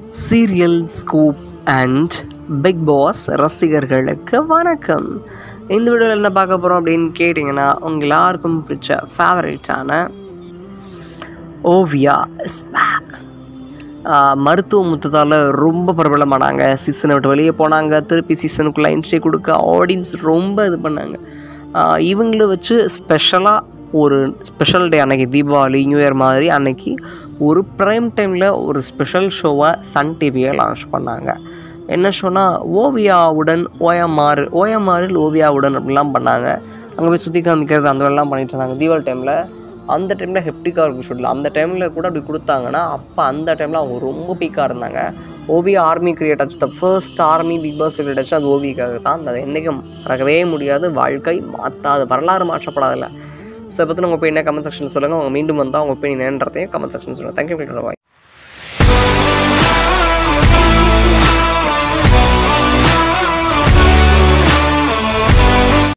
serial scoop and big boss ரசிகர்களுக்கு வணக்கம் இந்த வீடியோவில் என்ன பார்க்க போகிறோம் அப்படின்னு கேட்டிங்கன்னா உங்க எல்லாருக்கும் பிடிச்ச ஃபேவரட்டான ஓவியா இஸ் பேக் மருத்துவ முத்தத்தால் ரொம்ப பிரபலமானாங்க சீசனை விட்டு வெளியே போனாங்க திருப்பி சீசனுக்குள்ளே என்ட்ரி கொடுக்க ஆடியன்ஸ் ரொம்ப இது பண்ணாங்க ஆஹ் இவங்கள வச்சு ஸ்பெஷலாக ஒரு ஸ்பெஷல் டே அன்னைக்கு தீபாவளி நியூ இயர் மாதிரி அன்னைக்கு ஒரு ப்ரைம் டைமில் ஒரு ஸ்பெஷல் ஷோவை சன் டிவியை லான்ச் பண்ணாங்க என்ன ஷோனா ஓவியாவுடன் ஓயமாறு ஓயமாறில் ஓவியாவுடன் அப்படிலாம் பண்ணாங்க அங்கே போய் சுற்றி காமிக்கிறது அந்த மாதிரிலாம் பண்ணிட்டு இருந்தாங்க தீபாவளி டைமில் அந்த டைமில் ஹெப்டிக்காக இருக்கும் ஷூட்டில் அந்த டைமில் கூட அப்படி கொடுத்தாங்கன்னா அப்போ அந்த டைமில் அவங்க ரொம்ப பீக்காக இருந்தாங்க ஓவியா ஆர்மி கிரியேட் ஆச்சு the first army big boss create ஆச்சு அது ஓவியக்காக தான் அது என்றைக்கும் மறக்கவே முடியாது வாழ்க்கை மாற்றாது வரலாறு மாற்றப்படாதில்ல ஸோ பற்றி உங்கள் ஒப்பீனியன் கமெண்ட் செக்ஷன் சொல்லுங்கள் அவங்க மீண்டும் வந்தால் உங்கள் ஒப்பீனியன் என்னன்றதையும் கமெண்ட் செக்ஷன் சொல்லுங்கள் தேங்க்யூ பாய்